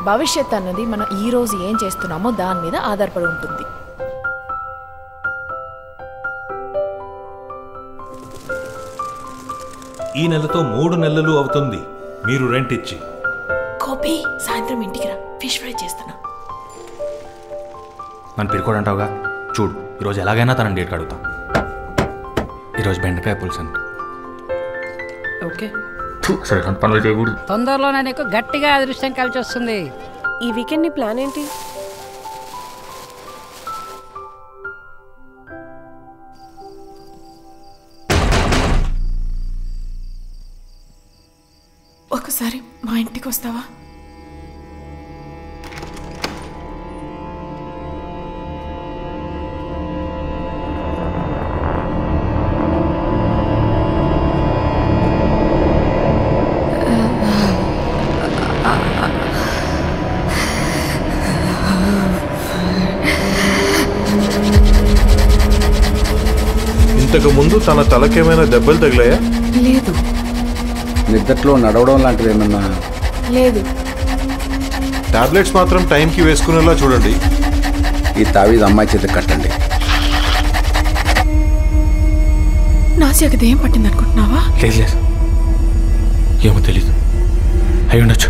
భవిష్యత్ అన్నది మనం ఈ రోజు ఏం చేస్తున్నామో దాని మీద ఆధారపడి ఉంటుంది ఈ నెలతో మూడు నెలలు అవుతుంది మీరు రెంట్ ఇచ్చి గోపి సాయంత్రం ఇంటికి రా ఫిష్ ఫ్రై చేస్తున్నా నన్ను పిరుకోడంటావుగా చూడు ఈరోజు ఎలాగైనా తనని డేట్ అడుగుతా ఈరోజు బెండకాయ పులుసు అంట ఓకే సరే రెండు పనులు చేయకూడదు తొందరలోనే నీకు గట్టిగా అదృష్టం కలిసి వస్తుంది ఈ వీకెండ్ నీ ప్లాన్ ఏంటి ఒకసారి మా ఇంటికి వస్తావా ఇంతకు ముందు తన తలకేమైనా దెబ్బలు తగిలాయా లేదు నిద్దట్లో నడవడం లాంటివి ఏమన్నా లేదు టాబ్లెట్స్ మాత్రం టైంకి వేసుకునేలా చూడండి ఈ తావీది అమ్మాయి చేత కట్టండి నాసియాకి ఏం పట్టింది అనుకుంటున్నావా లేదు లేదు ఏమో తెలీదు అయి ఉండొచ్చు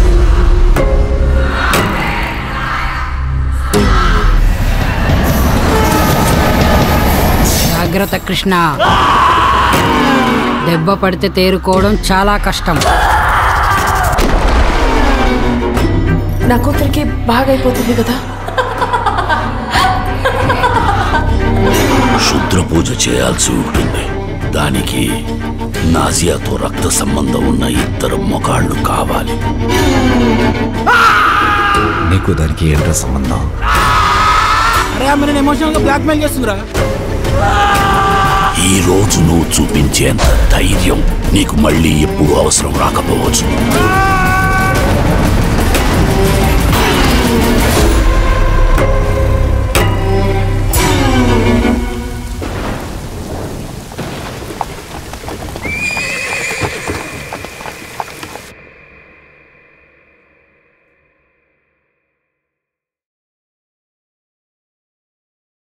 జాగ్రత్త కృష్ణ దెబ్బ పడితే తేరుకోవడం చాలా కష్టం నా కూతురికి బాగా అయిపోతుంది కదా క్షుద్ర పూజ చేయాల్సి ఉంటుంది దానికి నాజియాతో రక్త సంబంధం ఉన్న ఇద్దరు మొగాళ్ళు కావాలి నీకు దానికి ఏంట్రా సంబంధం అరే ఆమె నేను ఎమోషనల్ గా బ్లాక్ మెయిల్ చేస్తుందిరా ఈ రోజు నువ్వు చూపించేంత ధైర్యం నీకు మళ్ళీ ఎప్పుడు అవసరం రాకపోవచ్చు